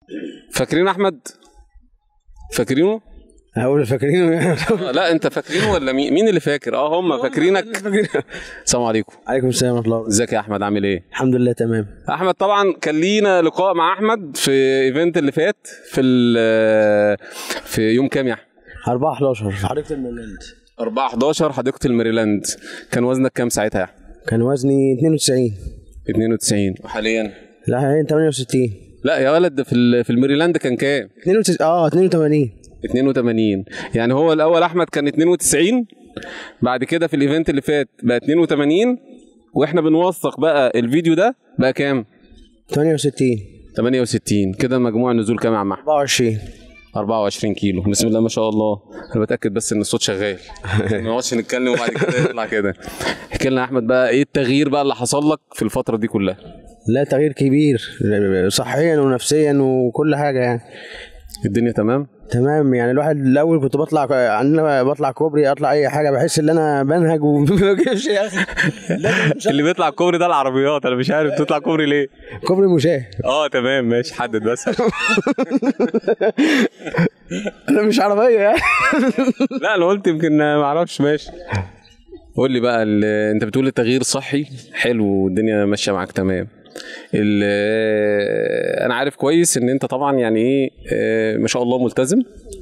فاكرين احمد فاكرينه هقول فاكرينه آه، لا انت فاكرينه ولا مين مين اللي فاكر اه هم فاكرينك السلام عليكم عليكم السلام ورحمه الله ازيك يا احمد عامل ايه الحمد لله تمام احمد طبعا كان لينا لقاء مع احمد في ايفنت اللي فات في ال- في يوم كام يا احمد 4 11 في حديقه الميلاند 4 11 حديقه الميريلاند كان وزنك كام ساعتها يا احمد كان وزني 92 92 وحاليا لا حاليا 68 لا يا ولد ده في ال- في الميريلاند كان كام 92 اه 82 82 يعني هو الاول احمد كان 92 بعد كده في الايفنت اللي فات بقى 82 واحنا بنوثق بقى الفيديو ده بقى كام 68 68 كده مجموع النزول كام يا عم احمد 24 24 كيلو بسم الله ما شاء الله انا بتاكد بس ان الصوت شغال ما نقعدش نتكلم وبعد كده يطلع كده احكي لنا يا احمد بقى ايه التغيير بقى اللي حصل لك في الفتره دي كلها لا تغيير كبير صحيا ونفسيا وكل حاجه يعني الدنيا تمام تمام يعني الواحد الاول كنت بطلع عندنا بطلع كوبري اطلع اي حاجه بحس ان انا بنهج وما بجيبش يا اخي اللي بيطلع كوبري ده العربيات انا مش عارف تطلع كوبري ليه كوبري مشاه اه تمام ماشي حدد بس انا مش عربيه يعني لا انا قلت يمكن ما اعرفش ماشي قول لي بقى ال- انت بتقول التغيير صحي حلو والدنيا ماشيه معاك تمام ال- انا عارف كويس ان انت طبعا يعني ايه آه، ما شاء الله ملتزم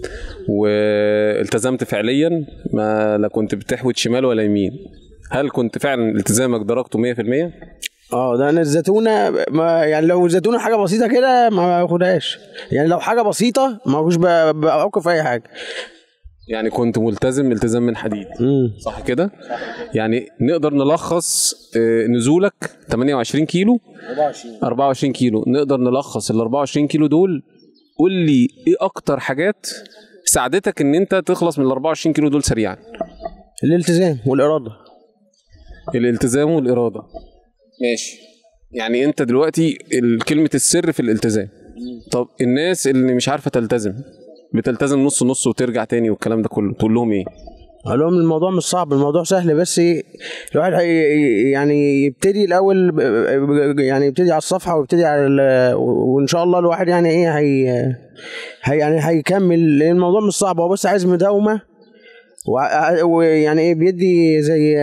والتزمت فعليا ما لا كنت بتحوت شمال ولا يمين هل كنت فعلا التزامك درجته 100% اه ده انا الزيتونه ما يعني لو الزيتونه حاجه بسيطه كده ما باخدهاش يعني لو حاجه بسيطه ما كنتش ب- بوقف اي حاجه يعني كنت ملتزم التزام من حديد امم صح كده يعني نقدر نلخص آه، نزولك 28 كيلو 24 24 كيلو نقدر نلخص ال 24 كيلو دول قول لي ايه اكتر حاجات ساعدتك ان انت تخلص من ال 24 كيلو دول سريعا الالتزام والاراده الالتزام والاراده ماشي يعني انت دلوقتي ال- كلمه السر في الالتزام طب الناس اللي مش عارفه تلتزم بتلتزم نص نص وترجع تاني والكلام ده كله تقول لهم ايه قال لهم الموضوع مش صعب الموضوع سهل بس الواحد هي يعني يبتدي الاول ب- ب- يعني يبتدي على الصفحه ويبتدي على ال- وان شاء الله الواحد يعني ايه هي, هي يعني هيكمل لان الموضوع مش صعب هو بس عايز مداومه وع- ويعني ايه بيدي زي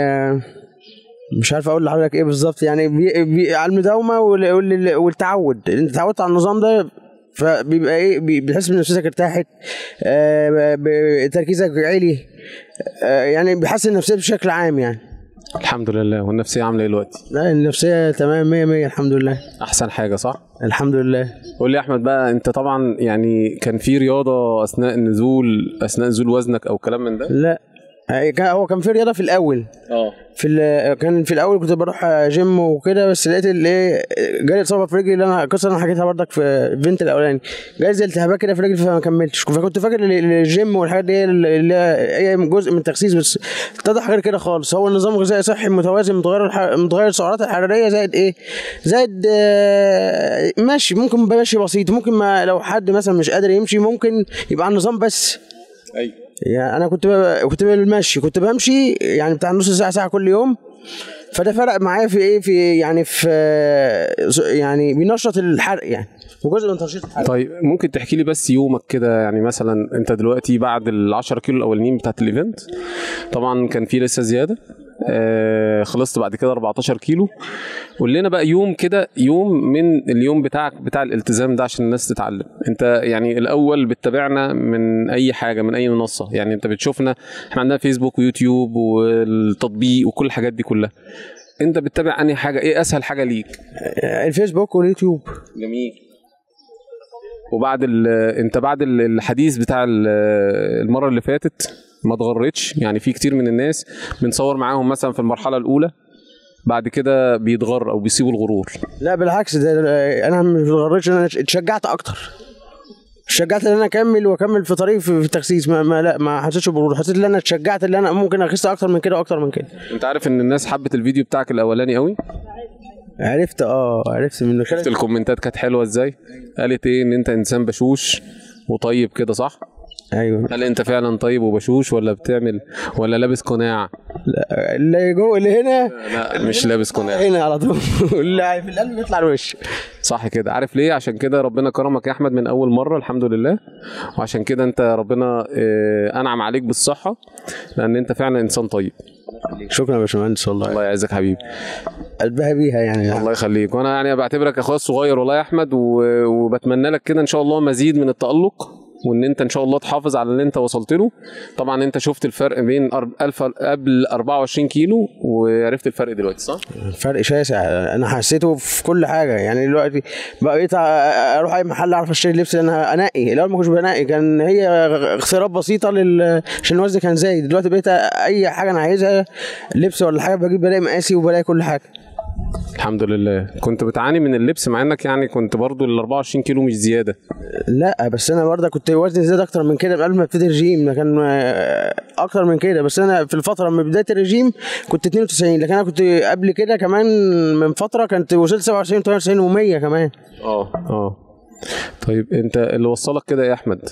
مش عارف اقول لحضرتك ايه بالظبط يعني بي بي على المداومه وال- وال- والتعود انت اتعودت على النظام ده فبيبقى ايه بي- بتحس ان نفسيتك ارتاحت آه، ب- ب- تركيزك عالي آه، يعني بيحسن النفسيه بشكل عام يعني الحمد لله والنفسيه عامله ايه دلوقتي لا النفسيه تمام 100 100 الحمد لله احسن حاجه صح الحمد لله قول لي يا احمد بقى انت طبعا يعني كان في رياضه اثناء النزول اثناء نزول وزنك او كلام من ده لا آه، كان- هو كان في رياضه في الاول اه في ال- كان في الاول كنت بروح جيم وكده بس لقيت الايه جالي اصابه في رجلي اللي انا القصه اللي انا حكيتها برضك في الفنت الاولاني جالي زي التهابات كده في رجلي فما كملتش فكنت فاكر ال- ال- الجيم والحاجات دي هي اللي هي جزء من التخسيس بس اتضح غير كده خالص هو النظام الغذائي صحي متوازن متغير الح... متغير السعرات الحراريه زائد ايه زائد آه، ماشي ممكن ماشي بسيط ممكن ما لو حد مثلا مش قادر يمشي ممكن يبقى على النظام بس ايوه يعني انا كنت ب... كنت بالمشي كنت بمشي يعني بتاع نص ساعه ساعه كل يوم فده فرق معايا في ايه في يعني في يعني بينشط الحرق يعني وجزء من تنشيط الحرق طيب ممكن تحكي لي بس يومك كده يعني مثلا انت دلوقتي بعد ال 10 كيلو الاولانيين بتاعت الايفنت طبعا كان في لسه زياده آه خلصت بعد كده 14 كيلو قول لنا بقى يوم كده يوم من اليوم بتاعك بتاع الالتزام ده عشان الناس تتعلم انت يعني الاول بتتابعنا من اي حاجه من اي منصه يعني انت بتشوفنا احنا عندنا فيسبوك ويوتيوب والتطبيق وكل الحاجات دي كلها انت بتتابع انهي حاجه ايه اسهل حاجه ليك الفيسبوك واليوتيوب جميل وبعد ال انت بعد ال- الحديث بتاع ال- المره اللي فاتت ما اتغرتش يعني في كتير من الناس بنصور معاهم مثلا في المرحله الاولى بعد كده بيتغر او بيسيبوا الغرور لا بالعكس ده انا مش غريتش انا اتشجعت اكتر اتشجعت ان انا اكمل واكمل في طريقي في في التخسيس ما, ما لا ما حسيتش بغرور حسيت ان انا اتشجعت ان انا ممكن اخس اكتر من كده واكتر من كده انت عارف ان الناس حبت الفيديو بتاعك الاولاني قوي عرفت اه عرفت من شفت الكومنتات كانت حلوه ازاي قالت ايه ان انت انسان بشوش وطيب كده صح ايوه هل انت فعلا طيب وبشوش ولا بتعمل ولا لابس قناع اللي جوه اللي هنا لا مش لابس قناع هنا على طول اللي في القلب بيطلع الوش صح كده عارف ليه عشان كده ربنا كرمك يا احمد من اول مره الحمد لله وعشان كده انت ربنا آه، انعم عليك بالصحه لان انت فعلا انسان طيب شكرا يا باشمهندس والله الله يعزك حبيبي قلبها بيها يعني الله يخليك وانا يعني بعتبرك اخويا الصغير والله يا احمد و- وبتمنى لك كده ان شاء الله مزيد من التالق وان انت ان شاء الله تحافظ على اللي انت وصلت له طبعا انت شفت الفرق بين أر- الف قبل 24 كيلو وعرفت الفرق دلوقتي صح فرق شاسع انا حسيته في كل حاجه يعني دلوقتي بقيت اروح اي محل اعرف اشتري لبس انا انقي الاول ما كنتش بنقي كان هي اختيارات بسيطه لل عشان الوزن كان زايد دلوقتي بقيت اي حاجه انا عايزها لبس ولا حاجه بجيب بلاقي مقاسي وبلاقي كل حاجه الحمد لله كنت بتعاني من اللبس مع انك يعني كنت برضو ال 24 كيلو مش زياده لا بس انا برضه كنت وزني زاد اكتر من كده من قبل ما ابتدي الرجيم ده كان آه، اكتر من كده بس انا في الفتره من بدايه الرجيم كنت 92 لكن انا كنت قبل كده كمان من فتره كنت وصلت 27 98 و100 كمان اه اه طيب انت اللي وصلك كده يا احمد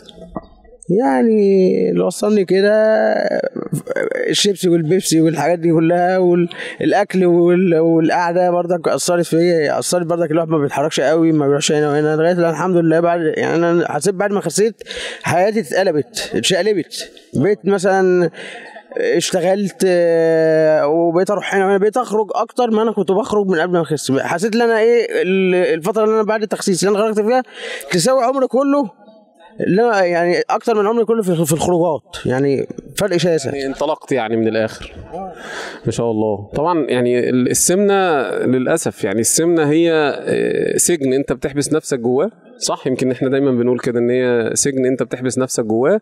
يعني اللي وصلني كده الشيبسي والبيبسي والحاجات دي كلها والاكل وال- والقعده برضك اثرت فيا اثرت برضك الواحد ما بيتحركش قوي ما بيروحش هنا وهنا لغايه الآن الحمد لله بعد يعني انا حسيت بعد ما خسيت حياتي اتقلبت اتشقلبت بقيت مثلا اشتغلت آه، وبقيت اروح هنا وهنا بقيت اخرج اكتر ما انا كنت بخرج من قبل ما اخس حسيت ان انا ايه ال- الفتره اللي انا بعد التخسيس اللي انا خرجت فيها تساوي عمري كله لا يعني اكتر من عمري كله في في الخروجات يعني فرق شاسع يعني انطلقت يعني من الاخر ما شاء الله طبعا يعني ال- السمنه للاسف يعني السمنه هي آه، سجن انت بتحبس نفسك جواه صح يمكن احنا دايما بنقول كده ان هي سجن انت بتحبس نفسك جواه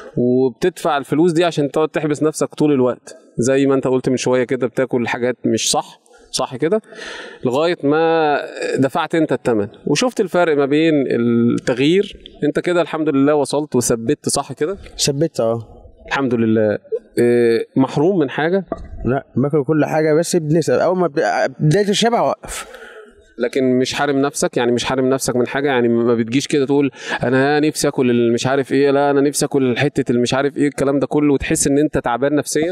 وبتدفع الفلوس دي عشان تقعد تحبس نفسك طول الوقت زي ما انت قلت من شويه كده بتاكل حاجات مش صح صح كده لغايه ما دفعت انت الثمن وشفت الفرق ما بين التغيير انت كده الحمد لله وصلت وثبت صح كده ثبت اه الحمد لله إيه، محروم من حاجه لا باكل كل حاجه بس بنسب اول ما بد- بدايه الشبع اوقف لكن مش حارم نفسك يعني مش حارم نفسك من حاجه يعني ما بتجيش كده تقول انا نفسي اكل اللي مش عارف ايه لا انا نفسي اكل حته اللي مش عارف ايه الكلام ده كله وتحس ان انت تعبان نفسيا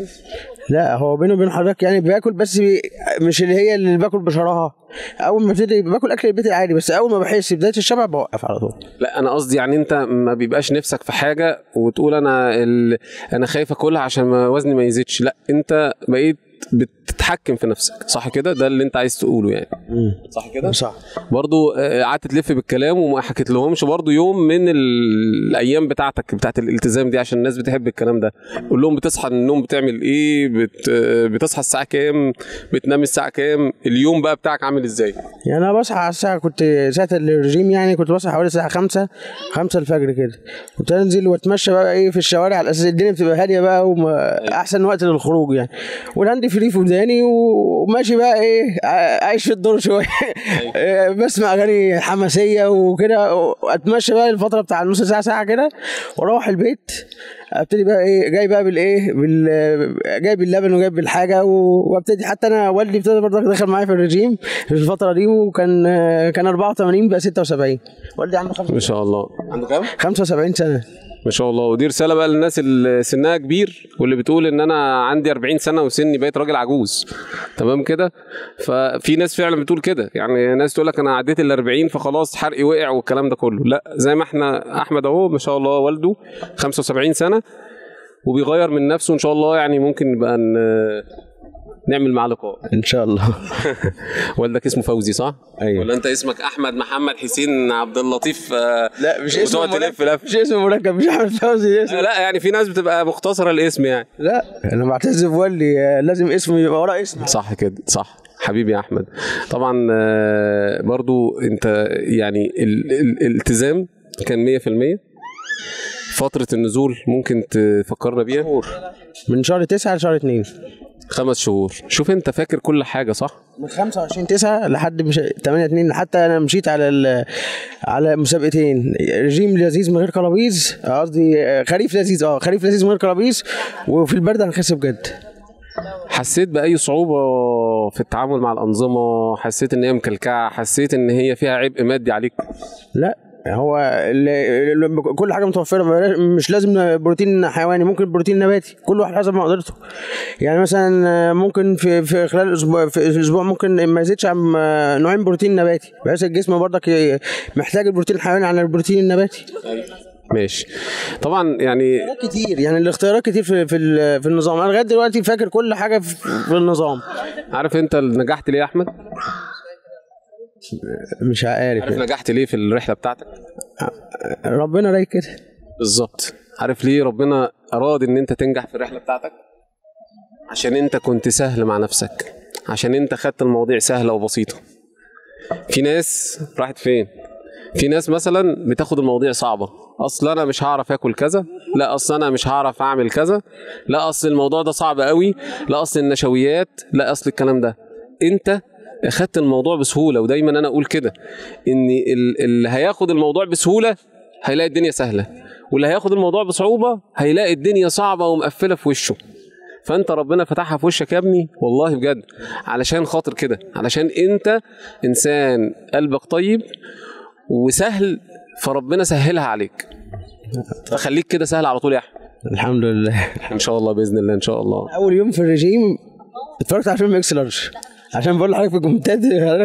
لا هو بيني وبين حضرتك يعني باكل بس بي- مش اللي هي اللي باكل بشراهه اول ما ابتدي باكل اكل البيت العادي بس اول ما بحس بدايه الشبع بوقف على طول لا انا قصدي يعني انت ما بيبقاش نفسك في حاجه وتقول انا ال... انا خايف اكلها عشان ما وزني ما يزيدش لا انت بقيت بتتحكم في نفسك صح كده ده اللي انت عايز تقوله يعني صح كده صح برضو آه، قعدت تلف بالكلام وما حكيت لهمش برضو يوم من ال- الايام بتاعتك بتاعت الالتزام دي عشان الناس بتحب الكلام ده قول لهم بتصحى من النوم بتعمل ايه بت... آه، بتصحى الساعه كام بتنام الساعه كام اليوم بقى بتاعك عامل ازاي يعني انا بصحى على الساعه كنت ساعه الرجيم يعني كنت بصحى حوالي الساعه 5 5 الفجر كده كنت انزل واتمشى بقى ايه في الشوارع على اساس الدنيا بتبقى هاديه بقى واحسن وقت للخروج يعني والهاندي فري في وداني وماشي بقى ايه ع- عايش في الدور شويه إيه، بسمع اغاني حماسيه وكده واتمشى بقى الفتره بتاع نص ساعه ساعه كده واروح البيت ابتدي بقى ايه جاي بقى بالايه بال جايب اللبن وجايب بالحاجه و- وابتدي حتى انا والدي ابتدى برضه دخل معايا في الرجيم في الفتره دي وكان كان 84 بقى 76 والدي عنده ما 75 شاء الله عنده كام 75 سنه ما شاء الله ودي رساله بقى للناس اللي سنها كبير واللي بتقول ان انا عندي 40 سنه وسني بقيت راجل عجوز تمام كده ففي ناس فعلا بتقول كده يعني ناس تقول لك انا عديت ال 40 فخلاص حرقي وقع والكلام ده كله لا زي ما احنا احمد اهو ما شاء الله والده 75 سنه وبيغير من نفسه ان شاء الله يعني ممكن نبقى ن- نعمل معاه لقاء ان شاء الله والدك اسمه فوزي صح؟ أيوة. ولا انت اسمك احمد محمد حسين عبد اللطيف آه، لا مش اسمه وتقعد تلف مركب لف مش اسمه مركب مش احمد فوزي اسمه لا يعني في ناس بتبقى مختصره الاسم يعني لا انا بعتز بوالدي آه، لازم اسمه يبقى وراه اسم صح كده صح حبيبي يا احمد طبعا آه، برضو انت يعني ال- ال- الالتزام كان 100% فترة النزول ممكن تفكرنا بيها من شهر 9 لشهر 2 خمس شهور شوف انت فاكر كل حاجة صح من 25 9 لحد مش 8 2 حتى انا مشيت على ال... على مسابقتين رجيم لذيذ من غير كرابيز قصدي آه، خريف لذيذ اه خريف لذيذ من غير كرابيز وفي البرد هنخس بجد حسيت بأي صعوبة في التعامل مع الأنظمة حسيت إن هي مكلكعة حسيت إن هي فيها عبء مادي عليك لا هو ال- ال- كل حاجه متوفره بلاش- مش لازم بروتين حيواني ممكن بروتين نباتي كل واحد حسب مقدرته يعني مثلا ممكن في في خلال اسبوع في الاسبوع ممكن ما يزيدش عن نوعين بروتين نباتي بحيث الجسم برضك ي- محتاج البروتين الحيواني عن البروتين النباتي ماشي طبعا يعني اختيارات كتير يعني الاختيارات كتير في في, ال- في النظام انا لغايه دلوقتي فاكر كل حاجه في, في النظام عارف انت اللي نجحت ليه يا احمد مش عارف عارف نجحت ليه في الرحله بتاعتك ربنا رايك كده بالظبط عارف ليه ربنا اراد ان انت تنجح في الرحله بتاعتك عشان انت كنت سهل مع نفسك عشان انت خدت المواضيع سهله وبسيطه في ناس راحت فين في ناس مثلا بتاخد المواضيع صعبه اصل انا مش هعرف اكل كذا لا اصل انا مش هعرف اعمل كذا لا اصل الموضوع ده صعب قوي لا اصل النشويات لا اصل الكلام ده انت اخدت الموضوع بسهوله ودايما انا اقول كده ان ال- اللي هياخد الموضوع بسهوله هيلاقي الدنيا سهله واللي هياخد الموضوع بصعوبه هيلاقي الدنيا صعبه ومقفله في وشه فانت ربنا فتحها في وشك يا ابني والله بجد علشان خاطر كده علشان انت انسان قلبك طيب وسهل فربنا سهلها عليك فخليك كده سهل على طول يا احمد الحمد لله ان شاء الله باذن الله ان شاء الله اول يوم في الرجيم اتفرجت على فيلم اكس لارج عشان بقول لحضرتك في الكومنتات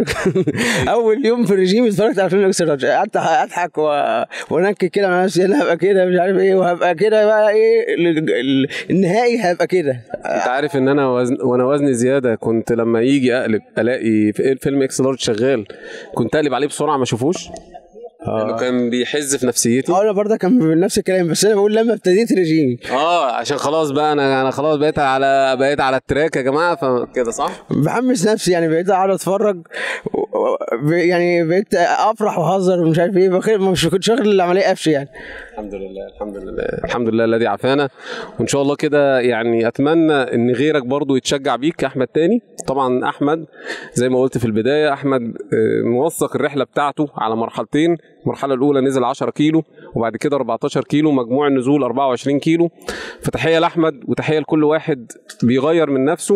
اول يوم في الرجيم اتفرجت على فيلم اكس لارج قعدت اضحك و... وانكد كده مع نفسي انا هبقى كده مش عارف ايه وهبقى كده بقى ايه ال- ال- النهائي هبقى كده انت عارف ان انا وزن وانا وزني زياده كنت لما يجي اقلب الاقي في فيلم اكس لارج شغال كنت اقلب عليه بسرعه ما اشوفوش لانه كان بيحز في نفسيتي اه انا برضه كان نفس الكلام بس انا بقول لما ابتديت رجيم اه عشان خلاص بقى انا انا خلاص بقيت على بقيت على التراك يا جماعه فكده صح بحمس نفسي يعني بقيت اقعد اتفرج و- و- ب- يعني بقيت افرح واهزر ومش عارف ايه بخير مش كنت شاغل العمليه قفش يعني الحمد لله الحمد لله الحمد لله الذي عافانا وان شاء الله كده يعني اتمنى ان غيرك برضو يتشجع بيك يا احمد تاني طبعا احمد زي ما قلت في البدايه احمد آه، موثق الرحله بتاعته على مرحلتين المرحله الاولى نزل 10 كيلو وبعد كده 14 كيلو مجموع النزول 24 كيلو فتحيه لاحمد وتحيه لكل واحد بيغير من نفسه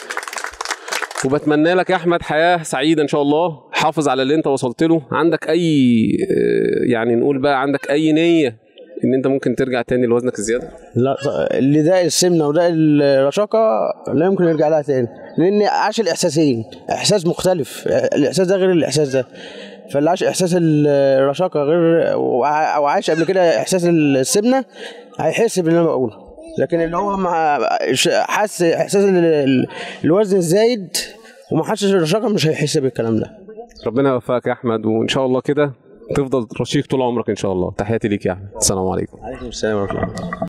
وبتمنى لك يا احمد حياه سعيده ان شاء الله حافظ على اللي انت وصلت له عندك اي آه، يعني نقول بقى عندك اي نيه ان انت ممكن ترجع تاني لوزنك الزياده لا ط- اللي ده السمنه وده الرشاقه لا يمكن يرجع لها تاني لان عاش الاحساسين احساس مختلف الاحساس ده غير الاحساس ده فاللي عاش احساس الرشاقه غير وع- او عاش قبل كده احساس السمنه هيحس باللي انا بقوله لكن اللي هو مع ش- حس احساس ال- ال- الوزن الزايد وما حسش الرشاقه مش هيحس بالكلام ده ربنا يوفقك يا احمد وان شاء الله كده تفضل رشيق طول عمرك ان شاء الله تحياتي ليك يا احمد السلام عليكم عليكم السلام ورحمه الله